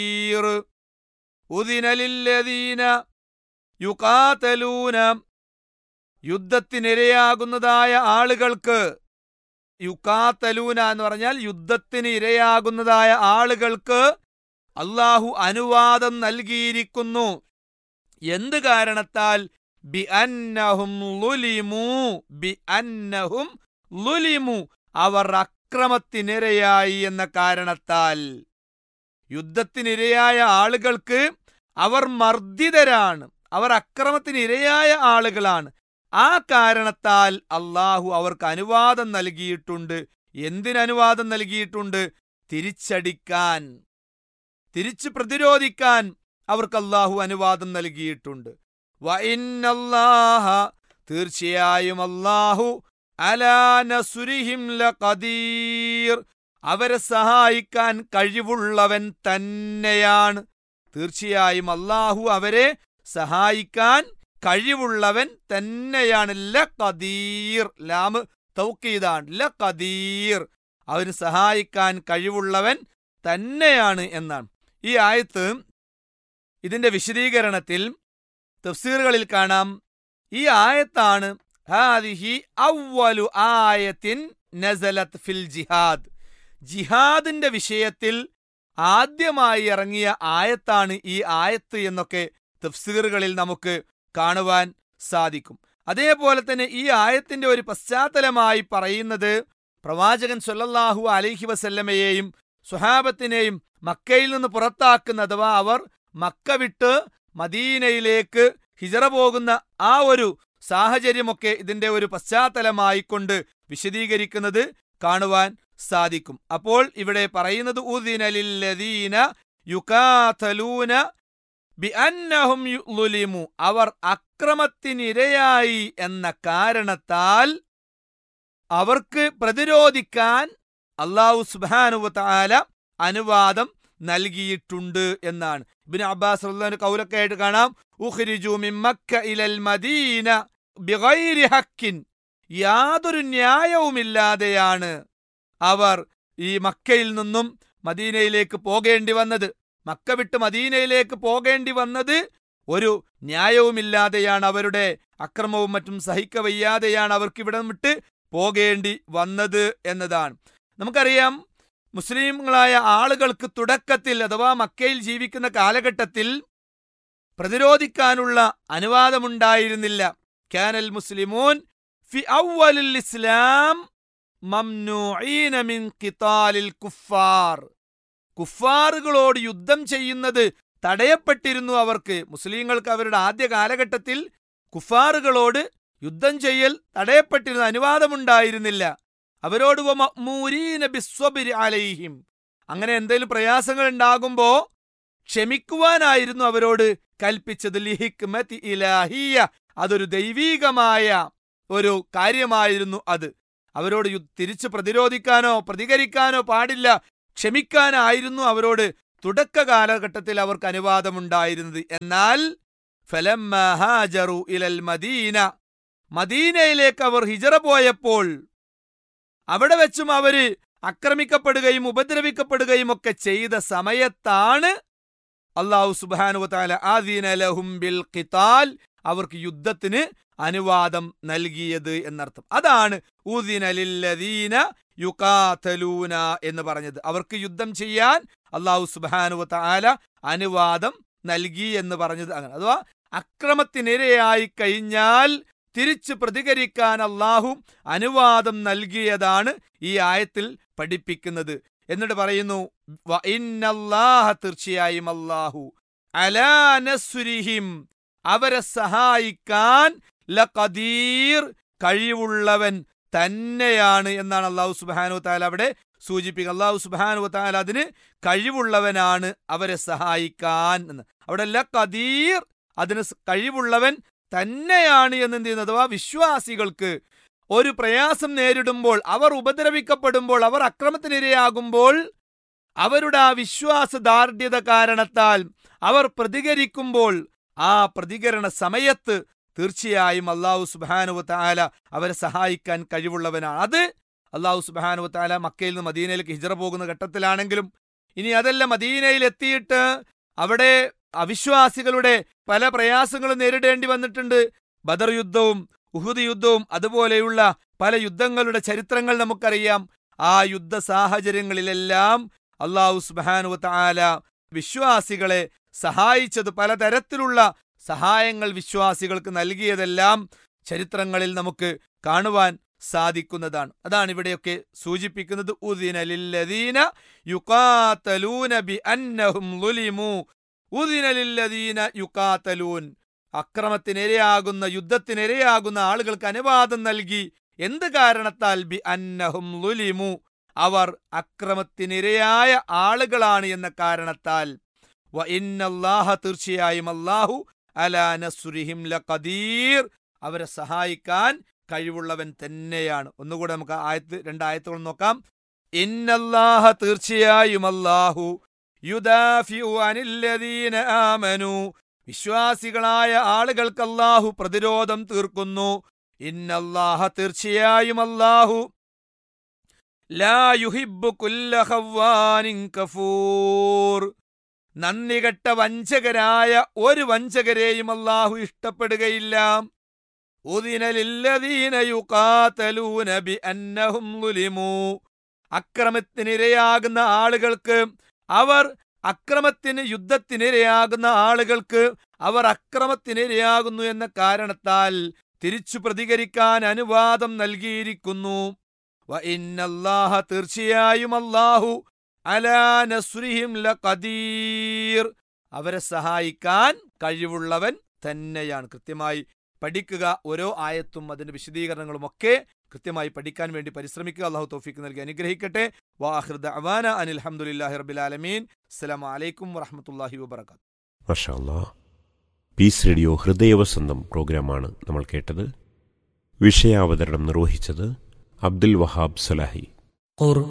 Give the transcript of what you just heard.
ഖദീർ ഉദിന ലില്ലദീന യുഖാതലൂന യുദ്ധത്തിനിരയാകുന്നതായ ആളുകൾക്ക് യുക്കാത്തലൂന എന്ന് പറഞ്ഞാൽ യുദ്ധത്തിന് ഇരയാകുന്നതായ ആളുകൾക്ക് അള്ളാഹു അനുവാദം നൽകിയിരിക്കുന്നു എന്ത് കാരണത്താൽ ബി അന്നഹും ലുലിമു ബി അന്നഹും ലുലിമു അവർ അക്രമത്തിനിരയായി എന്ന കാരണത്താൽ യുദ്ധത്തിനിരയായ ആളുകൾക്ക് അവർ മർദ്ദിതരാണ് അവർ അക്രമത്തിന് ഇരയായ ആളുകളാണ് ആ കാരണത്താൽ അള്ളാഹു അവർക്ക് അനുവാദം നൽകിയിട്ടുണ്ട് എന്തിനനുവാദം നൽകിയിട്ടുണ്ട് തിരിച്ചടിക്കാൻ തിരിച്ചു പ്രതിരോധിക്കാൻ അവർക്ക് അള്ളാഹു അനുവാദം നൽകിയിട്ടുണ്ട് വഇന്നല്ലാഹ തീർച്ചയായും അള്ളാഹു അലാ നസുരിഹിം ലഖദീർ അവരെ സഹായിക്കാൻ കഴിവുള്ളവൻ തന്നെയാണ് തീർച്ചയായും അള്ളാഹു അവരെ സഹായിക്കാൻ കഴിവുള്ളവൻ തന്നെയാണ് ല കദീർ ലാമ് തൗക്കീതാണ് ല കദീർ അവന് സഹായിക്കാൻ കഴിവുള്ളവൻ തന്നെയാണ് എന്നാണ് ഈ ആയത്ത് ഇതിന്റെ വിശദീകരണത്തിൽ തഫ്സീറുകളിൽ കാണാം ഈ ആയത്താണ് ഹാദിഹി അവ്വലു ആയത്തിൻ നസലത്ത് ഫിൽ ജിഹാദ് ജിഹാദിന്റെ വിഷയത്തിൽ ആദ്യമായി ഇറങ്ങിയ ആയത്താണ് ഈ ആയത്ത് എന്നൊക്കെ തഫ്സീറുകളിൽ നമുക്ക് കാണുവാൻ സാധിക്കും അതേപോലെ തന്നെ ഈ ആയത്തിന്റെ ഒരു പശ്ചാത്തലമായി പറയുന്നത് പ്രവാചകൻ സൊല്ലാഹു അലൈഹി വസല്ലമയെയും സുഹാബത്തിനെയും മക്കയിൽ നിന്ന് പുറത്താക്കുന്ന അഥവാ അവർ മക്ക വിട്ട് മദീനയിലേക്ക് ഹിജറ പോകുന്ന ആ ഒരു സാഹചര്യമൊക്കെ ഇതിന്റെ ഒരു പശ്ചാത്തലമായിക്കൊണ്ട് വിശദീകരിക്കുന്നത് കാണുവാൻ സാധിക്കും അപ്പോൾ ഇവിടെ പറയുന്നത് ഉദിനലില്ലദീന യുകാതലൂന ബിഅന്നഹും യുലിമു അവർ അക്രമത്തിനിരയായി എന്ന കാരണത്താൽ അവർക്ക് പ്രതിരോധിക്കാൻ അള്ളാഹു സുബാനുവ താല അനുവാദം നൽകിയിട്ടുണ്ട് എന്നാണ് ഇബിന് അബ്ബാസ് റളിയല്ലാഹു അൻഹു കൗലൊക്കെ ആയിട്ട് കാണാം ഉഖ്രിജു മിൻ മക്ക ഇലൽ മദീന ബിഗൈരി ഹക്കിൻ യാതൊരു ന്യായവുമില്ലാതെയാണ് അവർ ഈ മക്കയിൽ നിന്നും മദീനയിലേക്ക് പോകേണ്ടി വന്നത് മക്ക വിട്ട് മദീനയിലേക്ക് പോകേണ്ടി വന്നത് ഒരു ന്യായവുമില്ലാതെയാണ് അവരുടെ അക്രമവും മറ്റും സഹിക്കവയ്യാതെയാണ് അവർക്ക് ഇവിടെ വിട്ട് പോകേണ്ടി വന്നത് എന്നതാണ് നമുക്കറിയാം മുസ്ലിങ്ങളായ ആളുകൾക്ക് തുടക്കത്തിൽ അഥവാ മക്കയിൽ ജീവിക്കുന്ന കാലഘട്ടത്തിൽ പ്രതിരോധിക്കാനുള്ള അനുവാദമുണ്ടായിരുന്നില്ല കാനൽ മുസ്ലിമൂൻ ഫി അവലിൽ ഇസ്ലാം മംനൂഈന മിൻ ഖിതാലിൽ കുഫാർ കുഫാറുകളോട് യുദ്ധം ചെയ്യുന്നത് തടയപ്പെട്ടിരുന്നു അവർക്ക് മുസ്ലിങ്ങൾക്ക് അവരുടെ ആദ്യ കാലഘട്ടത്തിൽ കുഫാറുകളോട് യുദ്ധം ചെയ്യൽ തടയപ്പെട്ടിരുന്ന അനുവാദമുണ്ടായിരുന്നില്ല അവരോട് മഅ്മൂരീന ബിസ്വബ്രി അലൈഹിം അങ്ങനെ എന്തെങ്കിലും പ്രയാസങ്ങൾ ഉണ്ടാകുമ്പോ ക്ഷമിക്കുവാനായിരുന്നു അവരോട് കൽപ്പിച്ചത് ലിഹിക്മതി ഇലാഹിയ അതൊരു ദൈവീകമായ ഒരു കാര്യമായിരുന്നു അത് അവരോട് യു- തിരിച്ചു പ്രതിരോധിക്കാനോ പ്രതികരിക്കാനോ പാടില്ല ക്ഷമിക്കാനായിരുന്നു അവരോട് തുടക്ക കാലഘട്ടത്തിൽ അവർക്ക് അനുവാദമുണ്ടായിരുന്നത് എന്നാൽ ഫലമ്മ ഹാജറു ഇലൽ മദീന മദീനയിലേക്ക് അവർ ഹിജറ പോയപ്പോൾ അവിടെ വെച്ചും അവര് ആക്രമിക്കപ്പെടുകയും ഉപദ്രവിക്കപ്പെടുകയും ഒക്കെ ചെയ്ത സമയത്താണ് അള്ളാഹു സുബാനു താല ആദീന ലഹും ബിൽ ഖിതാൽ അവർക്ക് യുദ്ധത്തിന് അനുവാദം നൽകിയത് എന്നർത്ഥം അതാണ് ഊദിന ലില്ലദീന യുകാതലൂന എന്ന് പറഞ്ഞത് അവർക്ക് യുദ്ധം ചെയ്യാൻ അള്ളാഹു സുബാനു താല അനുവാദം നൽകി എന്ന് പറഞ്ഞത് അങ്ങനെ അഥവാ അക്രമത്തിനിരയായി കഴിഞ്ഞാൽ തിരിച്ചു പ്രതികരിക്കാൻ അള്ളാഹു അനുവാദം നൽകിയതാണ് ഈ ആയത്തിൽ പഠിപ്പിക്കുന്നത് എന്നിട്ട് പറയുന്നു "വ ഇന്നല്ലാഹ തീർച്ചയായും അല്ലാഹു അലാ നസ്രിഹിം അവരെ സഹായിക്കാൻ ലഖദീർ കഴിവുള്ളവൻ തന്നെയാണ് എന്നാണ് അള്ളാഹു സുബാനു താല അവിടെ സൂചിപ്പിക്കുക അള്ളാഹു സുബാനു താല അതിന് കഴിവുള്ളവനാണ് അവരെ സഹായിക്കാൻ എന്ന് അവിടെ ലഖദീർ അതിന് സ് കഴിവുള്ളവൻ തന്നെയാണ് എന്ന് എന്ത് ചെയ്യുന്നത് അഥവാ വിശ്വാസികൾക്ക് ഒരു പ്രയാസം നേരിടുമ്പോൾ അവർ ഉപദ്രവിക്കപ്പെടുമ്പോൾ അവർ അക്രമത്തിനിരയാകുമ്പോൾ അവരുടെ ആ വിശ്വാസ ദാർഢ്യത കാരണത്താൽ അവർ പ്രതികരിക്കുമ്പോൾ ആ പ്രതികരണ സമയത്ത് തീർച്ചയായും അള്ളാഹു സുബാനുവ താല അവരെ സഹായിക്കാൻ കഴിവുള്ളവനാണ് അത് അള്ളാഹു സുബാനുവ താല മക്കയിൽ നിന്ന് മദീനയിലേക്ക് ഹിജറ പോകുന്ന ഘട്ടത്തിലാണെങ്കിലും ഇനി അതല്ല മദീനയിൽ എത്തിയിട്ട് അവിടെ അവിശ്വാസികളുടെ പല പ്രയാസങ്ങളും നേരിടേണ്ടി വന്നിട്ടുണ്ട് ബദർ യുദ്ധവും ഉഹുദ് യുദ്ധവും അതുപോലെയുള്ള പല യുദ്ധങ്ങളുടെ ചരിത്രങ്ങൾ നമുക്കറിയാം ആ യുദ്ധ സാഹചര്യങ്ങളിലെല്ലാം അള്ളാഹു സുബാനു താല വിശ്വാസികളെ സഹായിച്ചത് പലതരത്തിലുള്ള സഹായങ്ങൾ വിശ്വാസികൾക്ക് നൽകിയതെല്ലാം ചരിത്രങ്ങളിൽ നമുക്ക് കാണുവാൻ സാധിക്കുന്നതാണ് അതാണ് ഇവിടെയൊക്കെ സൂചിപ്പിക്കുന്നത് ഉദിന ലില്ലദീന യുഖാതലൂന ബി അന്നഹും ളുലിമു ഉദിന ലില്ലദീന യുഖാതലൂൻ അക്രമത്തിനിരയാകുന്ന യുദ്ധത്തിനിരയാകുന്ന ആളുകൾക്ക് അനുവാദം നൽകി എന്ത് കാരണത്താൽ ബി അന്നഹും ളുലിമു അവർ അക്രമത്തിനിരയായ ആളുകളാണ് എന്ന കാരണത്താൽ വ ഇന്നല്ലാഹ തീർച്ചയായും അല്ലാഹു അലാ നസ്രിഹിം ലഖദീർ അവരെ സഹായിക്കാൻ കഴിവുള്ളവൻ തന്നെയാണ് ഒന്നുകൂടെ നമുക്ക് ആയത്ത് രണ്ടായത്തുകൾ നോക്കാം ഇന്നല്ലാഹ തീർച്ചയായും അല്ലാഹു യുദാഫിഉ അനില്ലദീന ആമനു വിശ്വാസികളായ ആളുകൾക്ക് അല്ലാഹു പ്രതിരോധം തീർക്കുന്നു ഇന്നല്ലാഹ തീർച്ചയായും അല്ലാഹു ലാ യുഹിബ്ബു കുല്ല ഖവ്വാനിൻ കഫൂർ നന്ദികെട്ട വഞ്ചകരായ ഒരു വഞ്ചകരെയും അല്ലാഹു ഇഷ്ടപ്പെടുകയില്ല ഉദിന ലില്ലദീന യുഖാതലൂന ബിഅന്നഹും ളുലിമു അക്രമത്തിനിരയാകുന്ന ആളുകൾക്ക് അവർ അക്രമത്തിന് യുദ്ധത്തിനിരയാകുന്ന ആളുകൾക്ക് അവർ അക്രമത്തിനിരയാകുന്നു എന്ന കാരണത്താൽ തിരിച്ചു പ്രതികരിക്കാൻ അനുവാദം നൽകിയിരിക്കുന്നു വ ഇന്നല്ലാഹ തീർച്ചയായും അല്ലാഹു അലാ നസ്രിഹിം ലഖദീർ അവരെ സഹായിക്കാൻ കഴിവുള്ളവൻ തന്നെയാണ് കൃത്യമായി പഠിക്കുക ഓരോ ആയത്തും അതിന്റെ വിശദീകരണങ്ങളും ഒക്കെ കൃത്യമായി പഠിക്കാൻ വേണ്ടി പരിശ്രമിക്കുക അള്ളാഹു തൗഫീക്ക് നൽകി അനുഗ്രഹിക്കട്ടെ വാഹൃദ അവാന അനിൽ അഹമ്മദില്ലാഹി റബിലാലമീൻ അസ്സലാമു അലൈക്കും വറഹമത്തല്ലാഹി വബർക്കാത്തു മഷാല്ലാ പീസ് റേഡിയോ ഹൃദയവസന്തം പ്രോഗ്രാമാണ് നമ്മൾ കേട്ടത് വിഷയാവതരണം നിർവഹിച്ചത് അബ്ദുൽ വഹാബ് സലാഹി